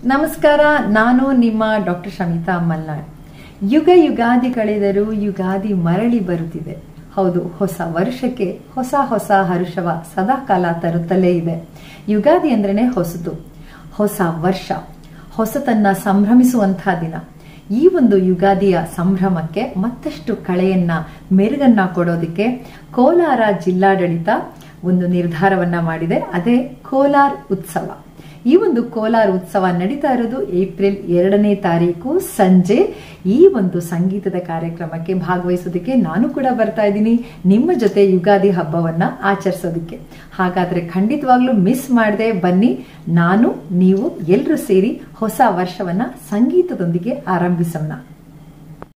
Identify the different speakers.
Speaker 1: ನಮಸ್ಕಾರ ನಾನು ನಿಮ್ಮ ಡಾಕ್ಟರ್ ಶಮಿತಾ ಮಲ್ನಾಡ್ ಯುಗ ಯುಗಾದಿ ಕಳೆದರೂ ಯುಗಾದಿ ಮರಳಿ ಬರುತ್ತಿದೆ ಹೌದು ಹೊಸ ವರ್ಷಕ್ಕೆ ಹೊಸ ಹೊಸ ಹರುಷವ ಸದಾಕಾಲ ತರುತ್ತಲೇ ಇದೆ ಯುಗಾದಿ ಅಂದ್ರೇನೆ ಹೊಸತು ಹೊಸ ವರ್ಷ ಹೊಸತನ್ನ ಸಂಭ್ರಮಿಸುವಂತಹ ದಿನ ಈ ಒಂದು ಯುಗಾದಿಯ ಸಂಭ್ರಮಕ್ಕೆ ಮತ್ತಷ್ಟು ಕಳೆಯನ್ನ ಮೆರುಗನ್ನ ಕೊಡೋದಕ್ಕೆ ಕೋಲಾರ ಜಿಲ್ಲಾಡಳಿತ ಒಂದು ನಿರ್ಧಾರವನ್ನ ಮಾಡಿದೆ ಅದೇ ಕೋಲಾರ್ ಉತ್ಸವ ಈ ಒಂದು ಕೋಲಾರ ಉತ್ಸವ ನಡೀತಾ ಇರೋದು ಏಪ್ರಿಲ್ ಎರಡನೇ ತಾರೀಕು ಸಂಜೆ ಈ ಒಂದು ಸಂಗೀತದ ಕಾರ್ಯಕ್ರಮಕ್ಕೆ ಭಾಗವಹಿಸೋದಕ್ಕೆ ನಾನು ಕೂಡ ಬರ್ತಾ ಇದ್ದೀನಿ ನಿಮ್ಮ ಜೊತೆ ಯುಗಾದಿ ಹಬ್ಬವನ್ನ ಆಚರಿಸೋದಕ್ಕೆ ಹಾಗಾದ್ರೆ ಖಂಡಿತವಾಗ್ಲೂ ಮಿಸ್ ಮಾಡದೆ ಬನ್ನಿ ನಾನು ನೀವು ಎಲ್ಲರೂ ಸೇರಿ ಹೊಸ ವರ್ಷವನ್ನ ಸಂಗೀತದೊಂದಿಗೆ ಆರಂಭಿಸೋಣ